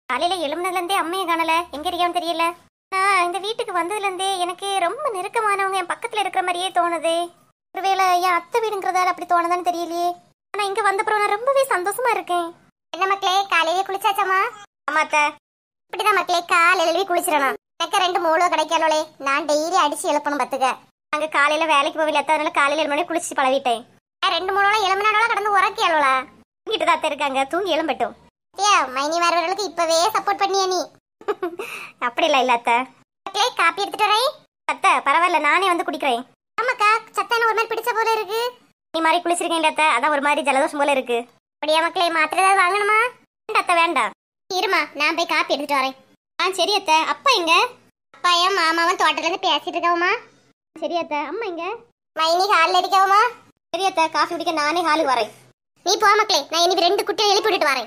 காலையில எழும்புனதுல இருந்தே அம்மையை காணல எங்க இருக்கான்னு தெரியல நான் இந்த வீட்டுக்கு வந்ததுல இருந்தே எனக்கு ரொம்ப நெருக்கமானவங்க என் பக்கத்துல இருக்கிற மாதிரியே தோணுது ஒருவேளை என் அத்தை வீடுங்கிறதால அப்படி தோணுதான்னு தெரியலையே ஆனா இங்க வந்தப்புறம் நான் ரொம்பவே சந்தோஷமா இருக்கேன் என்ன மக்களே காலையில குளிச்சாச்சாமா ஆமா அத்தை இப்படிதான் மக்களே காலையில எழுதி குளிச்சிடணும் எனக்கு ரெண்டு மூளோ கிடைக்காளே நான் டெய்லி அடிச்சு எழுப்பணும் பத்துக்க அங்க காலையில வேலைக்கு போகல அதனால காலையில ஏழு மணி குளிச்சு பழகிட்டேன் நான் ரெண்டு மூணு நாள் எலும்பினாலும் கடந்து உறக்கியாளோளா தூங்கிட்டு தான் அத்தை இருக்காங்க தூங்கி எழும்பட்டும் ஏ மைனி வரவர்களுக்கு இப்பவே சப்போர்ட் பண்ணிய நீ அப்படி இல்ல இல்ல அத்தை மக்களே காப்பி எடுத்துட்டு வரேன் அத்தை பரவாயில்ல நானே வந்து குடிக்கிறேன் ஆமாக்கா சத்தான ஒரு மாதிரி பிடிச்ச போல இருக்கு நீ மாதிரி குளிச்சிருக்கீங்க அத்தை அதான் ஒரு மாதிரி ஜலதோஷம் போல இருக்கு அப்படியா மக்களே மாத்திரை ஏதாவது வாங்கணுமா வேண்டாம் அத்தை வேண்டாம் இருமா நான் போய் காப்பி எடுத்துட்டு வரேன் ஆ சரி அத்தை அப்பா எங்க அப்பா ஏன் மாமாவும் தோட்டத்துல இருந்து பேசிட்டு இருக்கவுமா சரி அத்தை அம்மா எங்க மைனி ஹாலில் இருக்கவுமா சரி அத்தை காஃபி குடிக்க நானே ஹாலுக்கு வரேன் நீ போ மக்களே நான் இனி ரெண்டு குட்டியை எழுப்பி விட்டுட்டு வரேன்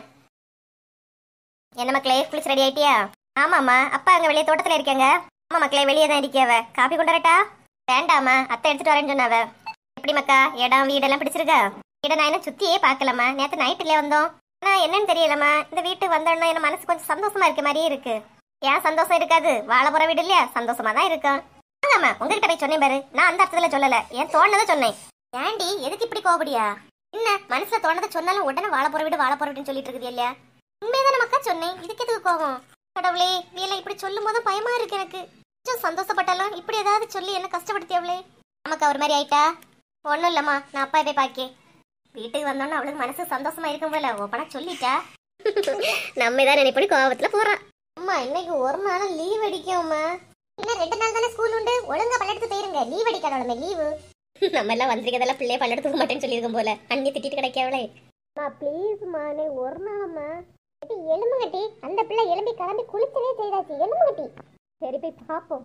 என்ன மக்களே குளிச்சு ரெடி ஆயிட்டியா ஆமாம்மா அப்பா அங்க வெளியே தோட்டத்துல இருக்காங்க ஆமா மக்களே வெளியே தான் இருக்கியாவ காப்பி கொண்டு வரட்டா வேண்டாமா அத்தை எடுத்துட்டு வரேன்னு சொன்னாவ எப்படி மக்கா இடம் வீடெல்லாம் பிடிச்சிருக்கா வீட நான் என்ன சுத்தியே பார்க்கலம்மா நேத்து நைட்டுல வந்தோம் ஆனா என்னன்னு தெரியலம்மா இந்த வீட்டுக்கு வந்தோன்னா என் மனசு கொஞ்சம் சந்தோஷமா இருக்க மாதிரியே இருக்கு ஏன் சந்தோஷம் இருக்காது வாழ போற வீடு இல்லையா சந்தோஷமா தான் இருக்கும் ஆமாம்மா உங்ககிட்ட போய் சொன்னேன் பாரு நான் அந்த அர்த்தத்துல சொல்லல ஏன் தோணுனதை சொன்னேன் ஏண்டி எதுக்கு இப்படி கோபடியா என்ன மனசுல தோணதை சொன்னாலும் உடனே வாழ போற வீடு வாழ போற வீடுன்னு சொல்லிட்டு இருக்குது இல்லையா உண்மையதான மக்கா சொன்னேன் இதுக்கு எதுக்கு கோபம் கடவுளே வீலை இப்படி சொல்லும் போதும் பயமா இருக்கு எனக்கு கொஞ்சம் சந்தோஷப்பட்டாலும் இப்படி ஏதாவது சொல்லி என்ன கஷ்டப்படுத்தியவளே நமக்கு அவர் மாதிரி ஆயிட்டா ஒண்ணும் இல்லம்மா நான் அப்பா போய் பாக்கே வீட்டுக்கு வந்தோன்னு அவளுக்கு மனசு சந்தோஷமா இருக்கும் போல ஓப்பனா சொல்லிட்டா நம்ம தான் நினைப்படி கோபத்துல போறான் அம்மா இன்னைக்கு ஒரு நாள் லீவ் அடிக்கும்மா இன்னும் ரெண்டு நாள் தானே ஸ்கூல் உண்டு ஒழுங்கா பல்லெடுத்து போயிருங்க லீவ் அடிக்காதோட லீவு நம்ம எல்லாம் வந்திருக்கதெல்லாம் பிள்ளைய பல்லெடுத்துக்க மாட்டேன்னு சொல்லியிருக்கோம் போல அண்ணி திட்டிட்டு கிடைக்கவளே அம்மா ப்ளீஸ்மா நீ ஒரு நாளம்மா எலும்பு கட்டி அந்த பிள்ளை எலும்பி கிளம்பி குளிச்சவே செய்தாச்சு எலும்பு கட்டி சரி போய் பாப்போம்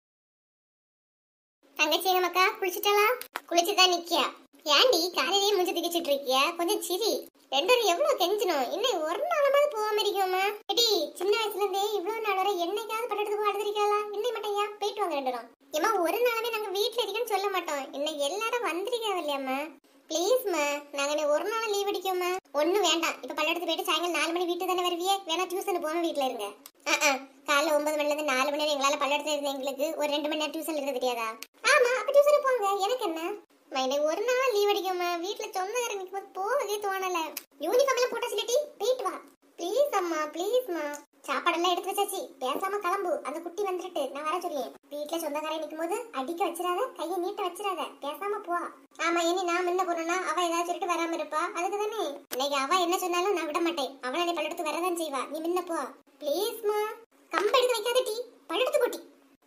தங்கச்சி நமக்கா குளிச்சிட்டலா குளிச்சுதான் நிக்கியா ஏண்டி காலையிலேயே மூஞ்சி திக்கிச்சிட்டு இருக்கியா கொஞ்சம் சிரி ரெண்டு பேரும் எவ்வளவு கெஞ்சணும் இன்னும் ஒரு நாளமாவது போகாம இருக்கோமா எடி சின்ன வயசுல இருந்தே இவ்வளவு நாள் வரை என்னைக்காவது பட்டத்துக்கு அழுதுருக்கா இன்னும் மட்டும் ஏன் போயிட்டு வாங்க ரெண்டு நாள் ஏமா ஒரு நாளுமே நாங்க வீட்டுல இருக்கேன்னு சொல்ல மாட்டோம் இன்னைக்கு எல்லாரும் வந்திருக்கா இல்லையாம்மா ப்ளீஸ்மா நாங்க இன்னும் ஒரு நாள் லீவ் அடிக்கோமா ஒண்ணும் வேண்டாம் இப்ப பல்லடத்து போயிட்டு சாயங்காலம் நாலு மணி வீட்டு தானே வருவியே வேணா டியூஷன் போகாம வீட்டுல இருங்க ஆ, ஆ. காலைல ஒன்பது மணில இருந்து நாலு மணி வரை எங்களால பல்லடத்துல இருந்த எங்களுக்கு ஒரு ரெண்டு மணி நேரம் டியூஷன் இருக்க தெரியாதா ஆமா அப்ப டியூஷன் போங்க எனக்கு என்ன மைனே ஒரு நாள் லீவ் அடிக்குமா வீட்டுல சொந்தக்காரங்க நிற்கும் போது போகவே தோணல யூனிஃபார்ம் எல்லாம் போட்டா சொல்லிட்டி போயிட்டு வா ப்ளீஸ் அம்மா ப்ளீஸ்மா சாப்பாடெல்லாம் எடுத்து வச்சாச்சு பேசாம கிளம்பு அந்த குட்டி வந்துட்டு நான் வர சொல்லியேன் வீட்டுல சொந்தக்காரன் நிற்கும் போது அடிக்க வச்சிடாத கையை நீட்ட வச்சிடாத பேசாம போ ஆமா இனி நான் முன்ன போறேன்னா அவ ஏதாவது சொல்லிட்டு வராம இருப்பா அதுக்கு தானே இன்னைக்கு அவ என்ன சொன்னாலும் நான் விட மாட்டேன் அவளை நீ பல்லெடுத்து வரதான் செய்வா நீ முன்ன போ ப்ளீஸ்மா கம்ப எடுத்து வைக்காத டீ பல்லெடுத்து போட்டி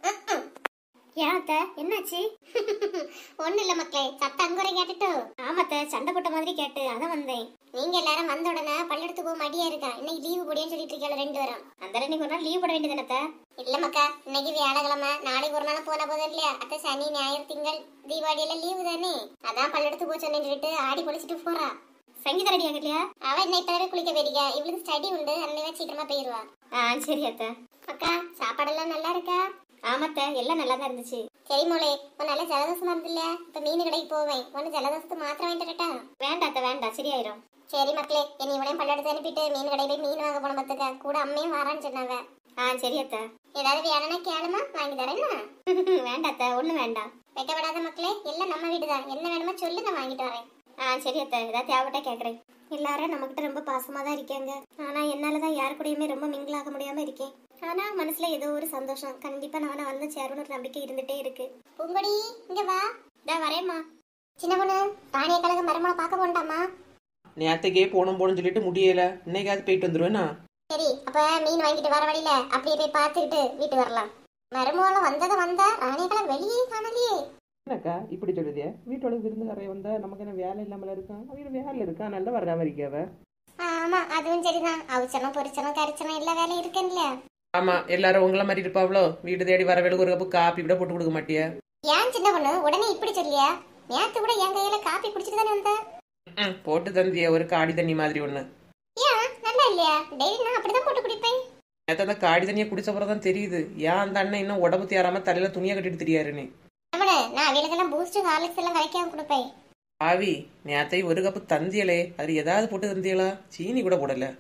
ஏன் அத்தை என்னாச்சு ஒண்ணு இல்ல மக்களே சத்த அங்குறை கேட்டுட்டு ஆமாத்த சண்டை போட்ட மாதிரி கேட்டு அதான் வந்தேன் நீங்க எல்லாரும் வந்த உடனே பல்லெடுத்து போக மடியா இருக்கா இன்னைக்கு லீவு போடியன்னு சொல்லிட்டு இருக்கீங்க ரெண்டு பேரும் அந்த இன்னைக்கு ஒரு நாள் லீவ் போட வேண்டியது இல்ல மக்கா இன்னைக்கு வியாழக்கிழமை நாளைக்கு ஒரு நாள் போன போதும் இல்லையா அத்தை சனி ஞாயிறு திங்கள் தீபாவளி எல்லாம் லீவு தானே அதான் பல்லெடுத்து போக சொன்னேன்னு சொல்லிட்டு ஆடி பொழிச்சிட்டு போறா சங்கீத ரெடி ஆகலையா அவ இன்னைக்கு தடவை குளிக்க போயிருக்கா இவளுக்கு ஸ்டடி உண்டு அதனால சீக்கிரமா போயிருவா ஆ சரி அத்தை அக்கா சாப்பாடெல்லாம் நல்லா இருக்கா ஆமாத்த எல்லாம் நல்லா தான் இருந்துச்சு சரி மோளே உன் நல்ல ஜலதோஷமா இருந்து இல்லையா இப்ப மீன் கடைக்கு போவேன் உனக்கு ஜலதோஷத்துக்கு மாத்திரம் வாங்கிட்டு வேண்டாம் அத்தை வேண்டாம் சரியாயிரும் சரி மக்களே என்னை இவனையும் பல்லெடுத்து அனுப்பிட்டு மீன் கடைக்கு போய் மீன் வாங்க போன பத்துக்க கூட அம்மையும் வரான்னு சொன்னாங்க ஆ சரி அத்தை ஏதாவது வேணும்னா கேளுமா வாங்கி தரேன்னா வேண்டாம் அத்தை ஒண்ணும் வேண்டாம் வெட்டப்படாத மக்களே எல்லாம் நம்ம வீடு தான் என்ன வேணுமோ சொல்லு நான் வாங்கிட்டு வரேன் ஆ சரி அத்தை ஏதாவது தேவைப்பட்டா கேட்குறேன் எல்லாரும் நம்மகிட்ட ரொம்ப பாசமா தான் இருக்காங்க ஆனா என்னால தான் யாரு கூடயுமே ரொம்ப மிங்கிள் ஆக முடியாம இருக்கேன் ஆனா மனசுல ஏதோ ஒரு சந்தோஷம் கண்டிப்பா நான் வந்து சேரும்னு ஒரு நம்பிக்கை இருந்துட்டே இருக்கு பூங்கொடி இங்க வா இதா வரேம்மா சின்ன பொண்ணு தானிய கழக மரமலை பார்க்க போண்டாமா நேற்றுக்கே போகணும் போகணும்னு சொல்லிட்டு முடியல இன்னைக்காவது போயிட்டு வந்துருவேண்ணா சரி அப்ப மீன் வாங்கிட்டு வர வழியில அப்படியே போய் பார்த்துக்கிட்டு வீட்டு வரலாம் மருமகளை வந்ததை வந்தா ராணிகளை வெளியே காணலையே என்னக்கா இப்படி சொல்லுதே வீட்டோட விருந்துகாரைய வந்தா நமக்கு என்ன வேலை இல்லாமல் இருக்கான் அவங்க வேலை இருக்கா நல்லா வராம இருக்காவ ஆமா அதுவும் சரிதான் அவிச்சனம் பொரிச்சனம் கரிச்சனம் எல்லா வேலையும் இருக்குல்ல ஆமா எல்லாரும் உங்கள மாதிரி இருப்பாவளோ வீடு தேடி வரவேலுக்கு ஒரு கப்பு காப்பி கூட போட்டு கொடுக்க மாட்டியா ஏன் சின்ன பொண்ணு உடனே இப்படி சொல்லியா நேத்து கூட என் கையில காப்பி குடிச்சிட்டு தானே வந்த ம், போட்டு தந்திய ஒரு காடி தண்ணி மாதிரி ஒண்ணு ஏன் நல்லா இல்லையா டெய்லி நான் அப்படிதான் போட்டு குடிப்பேன் நேற்று அந்த காடி தண்ணியை குடிச்ச அப்புறம் தான் தெரியுது ஏன் அந்த அண்ணன் இன்னும் உடம்பு தேராம தலையில துணியை கட்டிட்டு தெரியாருன்னு அவனு நான் அவளுக்கெல்லாம் பூஸ்ட் ஹார்லிக்ஸ் எல்லாம் கரைக்காம கொடுப்பேன் ஆவி நேத்தை ஒரு கப்பு தந்தியலே அது ஏதாவது போட்டு தந்தியலா சீனி கூட போடல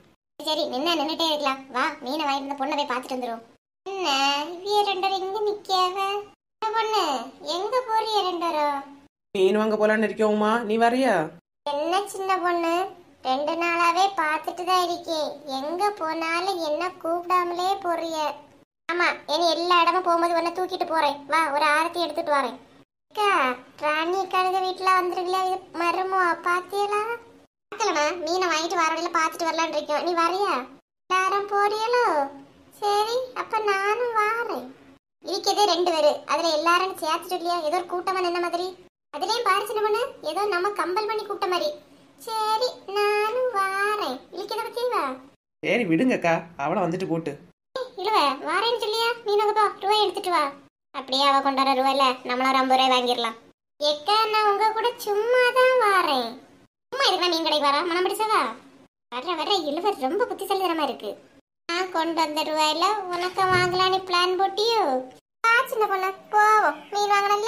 சரி நின்ன நின்னுட்டே இருக்கலாம் வா மீனை வாங்கிட்டு இந்த பொண்ணை போய் பார்த்துட்டு வந்துரும் என்ன இவிய ரெண்டு பேரும் இங்க நிக்காவ என்ன பொண்ணு எங்க போறிய ரெண்டு பேரும் மீன் வாங்க போலான்னு இருக்கோம்மா நீ வரியா என்ன சின்ன பொண்ணு ரெண்டு நாளாவே பார்த்துட்டு தான் இருக்கேன் எங்க போனாலும் என்ன கூப்பிடாமலே போறிய ஆமா இனி எல்லா இடமும் போகும்போது உன்னை தூக்கிட்டு போறேன் வா ஒரு ஆரத்தி எடுத்துட்டு வரேன் அக்கா ராணி கழுத வீட்டுல வந்துருக்கல மருமோ பாத்தியலா பார்க்கலமா மீனை வாங்கிட்டு வர வழியில பார்த்துட்டு வரலான்னு இருக்கோம் நீ வரியா எல்லாரும் போறியலோ சரி அப்ப நானும் வாரேன் இருக்கதே ரெண்டு பேரு அதுல எல்லாரும் சேர்த்துட்டு இல்லையா ஏதோ ஒரு கூட்டமா நின்ன மாதிரி அதுலயும் பாரு சின்ன பொண்ணு ஏதோ நம்ம கம்பல் பண்ணி கூப்பிட்ட மாதிரி சரி நானும் வாரேன் இழுக்கத பத்தி வா சரி விடுங்கக்கா அவளை வந்துட்டு போட்டு இழுவ வாரேன்னு சொல்லியா நீ நாங்க போ ரூபாய் எடுத்துட்டு வா அப்படியே அவ கொண்டாட ரூபாயில நம்மள ஒரு ஐம்பது ரூபாய் வாங்கிடலாம் எக்கா நான் உங்க கூட சும்மா தான் வாரேன் சும்மா இதுக்கு மீன் கடைக்கு வரா மனம் பிடிச்சதா வர்ற வர்ற இழுவ ரொம்ப புத்திசாலித்தனமா இருக்கு நான் கொண்டு வந்த ரூபாயில உனக்கு வாங்கலான்னு பிளான் போட்டியோ வா சின்ன பொண்ணு போவோம் மீன் வாங்கணும்ல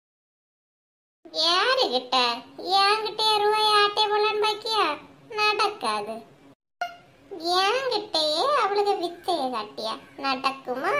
யாரு கிட்ட என்கிட்ட ரூபாய் ஆட்டே போலான்னு பாக்கியா நடக்காது என்கிட்டயே அவளுக்கு வித்தைய காட்டியா நடக்குமா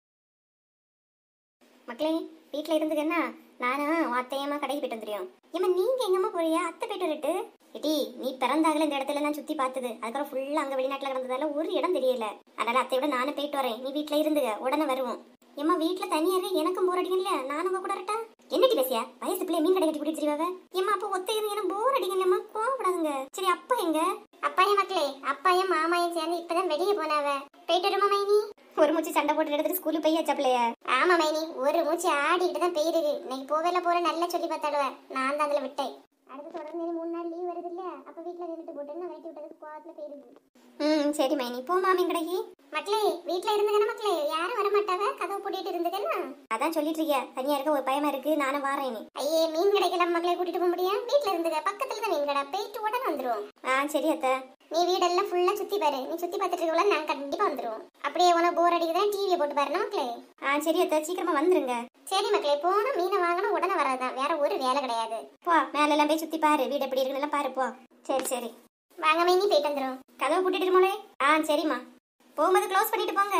மக்களே வீட்ல இருந்துக்கன்னா நானும் அத்தையம்மா கடைக்கு போயிட்டு வந்துடும் ஏமா நீங்க எங்கம்மா போறியா அத்தை போயிட்டு வரட்டு எடி நீ பிறந்தாகல இந்த இடத்துல நான் சுத்தி பார்த்தது அதுக்கப்புறம் ஃபுல்லா அங்க வெளிநாட்டுல கிடந்ததால ஒரு இடம் தெரியல அதனால அத்தையோட நானும் போயிட்டு வரேன் நீ வீட்ல இருந்துக உடனே வருவோம் ஏம்மா வீட்ல தனியா இருக்க எனக்கும் போர் அடிக்கல நானும் உங்க கூட வரட்டா என்னடி பேசியா வயசு பிள்ளை மீன் கடை கட்டி கூட்டிட்டு தெரியாவ ஏம்மா அப்ப ஒத்த இருந்து எனக்கு போர் அடிக்கலம்மா கோவப்படாதுங்க சரி அப்பா எங்க அப்பாயும் மக்களே அப்பாயும் மாமாயும் சேர்ந்து இப்பதான் வெளியே போனாவ போயிட்டு வருமா மைனி ஒரு மூச்சு சண்டை போட்டு எடுத்துட்டு ஸ்கூலுக்கு போய் வச்சப்பிள்ளைய ஆமா மைனி ஒரு மூச்சு ஆடிட்டு தான் பெய்யுது இன்னைக்கு போவேல போற நல்லா சொல்லி பார்த்தாடுவேன் நான் தான் அதுல விட்டேன் அடுத்து தொடர்ந்து இனி மூணு நாள் லீவ் வருது இல்ல அப்ப வீட்ல இருந்துட்டு போட்டு நான் விரட்டி விட்டது கோவத்துல போயிருது ம் சரி மைனி போ மாமி கடைக்கு மக்களே வீட்ல இருந்துக்கன மக்களே யாரும் வர மாட்டாவ கதவு பூட்டிட்டு இருந்துக்கன்னா அதான் சொல்லிட்டு இருக்கியா தனியா இருக்க ஒரு பயமா இருக்கு நானும் வாரேன் ஐயே மீன் கடைக்கெல்லாம் மக்களே கூட்டிட்டு போக முடியும் வீட்ல இருந்துக்க பக்கத்துல தான் மீன் கடை போயிட்டு உடனே வந்துருவோம் ஆ சரி அத்தை நீ வீடெல்லாம் ஃபுல்லா சுத்தி பாரு நீ சுத்தி பார்த்துட்டு இருக்கல நான் கண்டிப்பா வந்துருவோம் அப்படியே உனக்கு போர் அடிக்குதான் டிவியை போட்டு பாரு மக்களே ஆ சரி அத்தை சீக்கிரமா வந்துருங்க சரி மக்களே போனா மீனை வாங்கணும் உடனே வராதான் வேற ஒரு வேலை கிடையாது போ மேல எல்லாம் போய் சுத்தி பாரு வீடு எப்படி இருக்குன்னு எல்லாம் பாரு போ சரி சரி வாங்க மைனி போயிட்டு வந்துரும் கதவை பூட்டிட்டு மோளே ஆ சரிம்மா போகும்போது க்ளோஸ் பண்ணிட்டு போங்க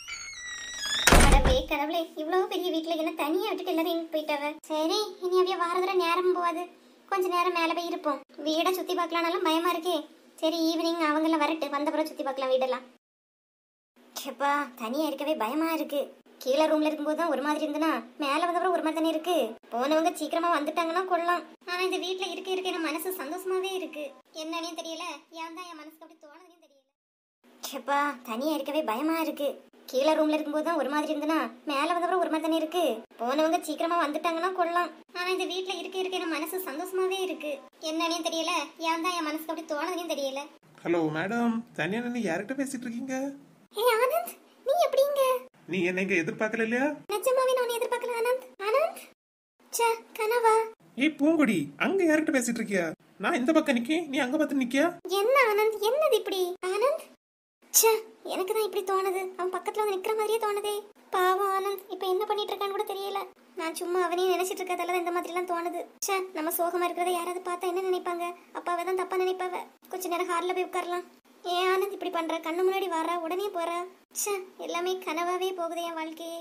கடவுளே கடவுளே இவ்வளவு பெரிய வீட்ல என்ன தனியா விட்டுட்டு எல்லாரும் எங்க போயிட்டாவ சரி இனி அவைய வாரதுல நேரம் போகாது கொஞ்ச நேரம் மேல போய் இருப்போம் வீடை சுத்தி பார்க்கலாம்னாலும் பயமா இருக்கே சரி ஈவினிங் அவங்கெல்லாம் வரட்டு வந்தப்புறம் சுத்தி பார்க்கலாம் வீடெல்லாம் செப்பா தனியா இருக்கவே பயமா இருக்கு கீழே ரூம்ல இருக்கும்போது தான் ஒரு மாதிரி இருந்துனா மேல வந்தப்புறம் ஒரு மாதிரி தானே இருக்கு போனவங்க சீக்கிரமா வந்துட்டாங்கன்னா கொள்ளலாம் ஆனா இந்த வீட்ல இருக்க இருக்க என் மனசு சந்தோஷமாவே இருக்கு என்னன்னே தெரியல ஏன் தான் என் மனசுக்கு அப்படி தோணுதுன்னு தெரியல செப்பா தனியா இருக்கவே பயமா இருக்கு கீழே ரூம்ல இருக்கும்போது தான் ஒரு மாதிரி இருந்துனா மேல வந்தப்புறம் ஒரு மாதிரி தானே இருக்கு போனவங்க சீக்கிரமா வந்துட்டாங்கன்னா கொள்ளலாம் ஆனா இந்த வீட்ல இருக்க இருக்க என் மனசு சந்தோஷமாவே இருக்கு என்னன்னே தெரியல ஏன் தான் என் மனசுக்கு அப்படி தோணுதுன்னு தெரியல ஹலோ மேடம் தனியா நின்று யார்கிட்ட பேசிட்டு இருக்கீங்க ஏ ஆனந்த் நீ எப்படிங்க நீ என்ன இங்க எதிர்பார்க்கல இல்லையா நிஜமாவே நான் எதிர்பார்க்கல ஆனந்த் ஆனந்த் ச்சே கனவா ஏய் பூங்கொடி அங்க யார்கிட்ட பேசிட்டு இருக்கியா நான் இந்த பக்கம் நிக்கேன் நீ அங்க பார்த்து நிக்கியா என்ன ஆனந்த் என்னது இப்படி ஆனந்த் ச்சே எனக்கு தான் இப்படி தோணுது அவன் பக்கத்துல வந்து நிக்கிற மாதிரியே தோணுதே பாவம் ஆனந்த் இப்போ என்ன பண்ணிட்டு இருக்கான்னு கூட தெரியல நான் சும்மா அவனையும் நினைச்சிட்டு இருக்கறதால தான் இந்த மாதிரி எல்லாம் தோணுது ச்சே நம்ம சோகமா இருக்கிறத யாராவது பார்த்தா என்ன நினைப்பாங்க அப்பாவை தான் தப்பா நினைப்பாவ கொஞ்ச நேரம் ஹார்ல போய் உட்காரலாம் ஏன் ஆனந்த் இப்படி பண்ற கண்ணு முன்னாடி வர உடனே போற ச்சே எல்லாமே கனவாவே போகுது என் வாழ்க்கையே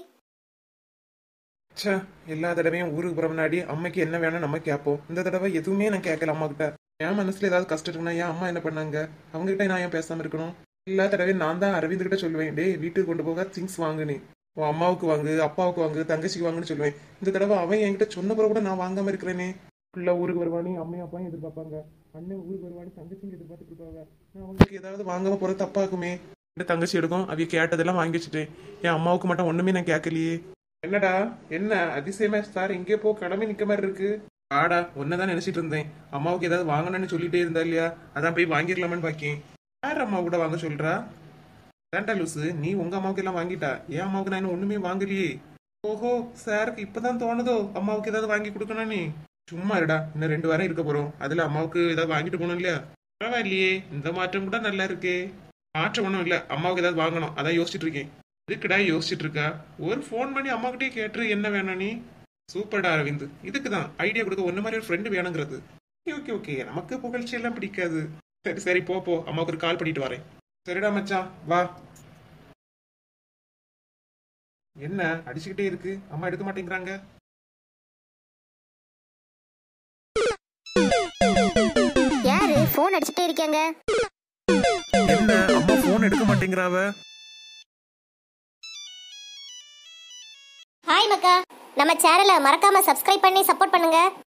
ச்சே எல்லா தடவையும் ஊருக்கு போற முன்னாடி அம்மைக்கு என்ன வேணும் நம்ம கேட்போம் இந்த தடவை எதுவுமே நான் கேட்கல அம்மா கிட்ட என் மனசுல ஏதாவது கஷ்டம் இருக்குன்னா என் அம்மா என்ன பண்ணாங்க அவங்க கிட்ட நான் ஏன் பேசாம இருக்கணும் எல்லா தடவையும் நான் தான் அரவிந்த் கிட்ட சொல்லுவேன் டேய் வீட்டுக்கு கொண்டு போக திங்ஸ் வாங்குனே உன் அம்மாவுக்கு வாங்கு அப்பாவுக்கு வாங்கு தங்கச்சிக்கு வாங்குன்னு சொல்லுவேன் இந்த தடவை அவன் என்கிட்ட சொன்ன பிறகு கூட நான் வாங்காம இருக்கிறேனே பிள்ளை ஊருக்கு வருவானே அம்மையும் அப்பாவும் எதிர்பார்ப்பாங்க அண்ணன் ஊருக்கு வருவானே தங்கச்சியும் எதிர்பார்த்துட்டு இருப்பாங்க நான் அவங்களுக்கு ஏதாவது வாங்காம போற தப்பாக்குமே இந்த தங்கச்சி எடுக்கும் அவிய கேட்டதெல்லாம் வாங்கி வச்சுட்டேன் என் அம்மாவுக்கு மட்டும் ஒண்ணுமே நான் கேட்கலையே என்னடா என்ன அதிசயமா சார் இங்கே போ கடமை நிக்க மாதிரி இருக்கு ஆடா ஒன்னதான் நினைச்சிட்டு இருந்தேன் அம்மாவுக்கு ஏதாவது வாங்கணும்னு சொல்லிட்டே இருந்தா இல்லையா அதான் போய் வாங்கிடலாமான்னு பாக்கேன் யார் அம்மா கூட வாங்க சொல்றா ஏன்டா லூசு நீ உங்க அம்மாவுக்கு எல்லாம் வாங்கிட்டா என் அம்மாவுக்கு நான் இன்னும் ஒண்ணுமே வாங்கலையே ஓஹோ சாருக்கு இப்பதான் தோணுதோ அம்மாவுக்கு ஏதாவது வாங்கி கொடுக்கணும் நீ சும்மா இருடா இன்னும் ரெண்டு வாரம் இருக்க போறோம் அதுல அம்மாவுக்கு ஏதாவது வாங்கிட்டு போகணும் இல்லையா பரவாயில்லையே இந்த மாற்றம் கூட நல்லா இருக்கே மாற்றம் ஒன்றும் இல்ல அம்மாவுக்கு ஏதாவது வாங்கணும் அதான் யோசிச்சுட்டு இருக்கேன் இதுக்குடா யோசிச்சுட்டு இருக்கா ஒரு ஃபோன் பண்ணி அம்மா கிட்டே கேட்டு என்ன வேணும் நீ சூப்பர்டா அரவிந்த் இதுக்கு தான் ஐடியா கொடுக்க ஒன்ன மாதிரி ஒரு ஃப்ரெண்டு வேணுங்கிறது ஓகே ஓகே நமக்கு புகழ்ச்சி எல்லாம் பிடிக்காது சரி சரி போ போ அம்மாவுக்கு ஒரு கால் பண்ணிட்டு வரேன் சரிடா மச்சான் வா என்ன அடிச்சுக்கிட்டே இருக்கு அம்மா எடுக்க மாட்டேங்கிறாங்க யாரு ஃபோன் அடிச்சுட்டே இருக்காங்க என்ன அம்மா போன் எடுக்க மாட்டேங்கிறாவ ஹாய் மக்கா நம்ம சேனலை மறக்காம சப்ஸ்கிரைப் பண்ணி சப்போர்ட் பண்ணுங்க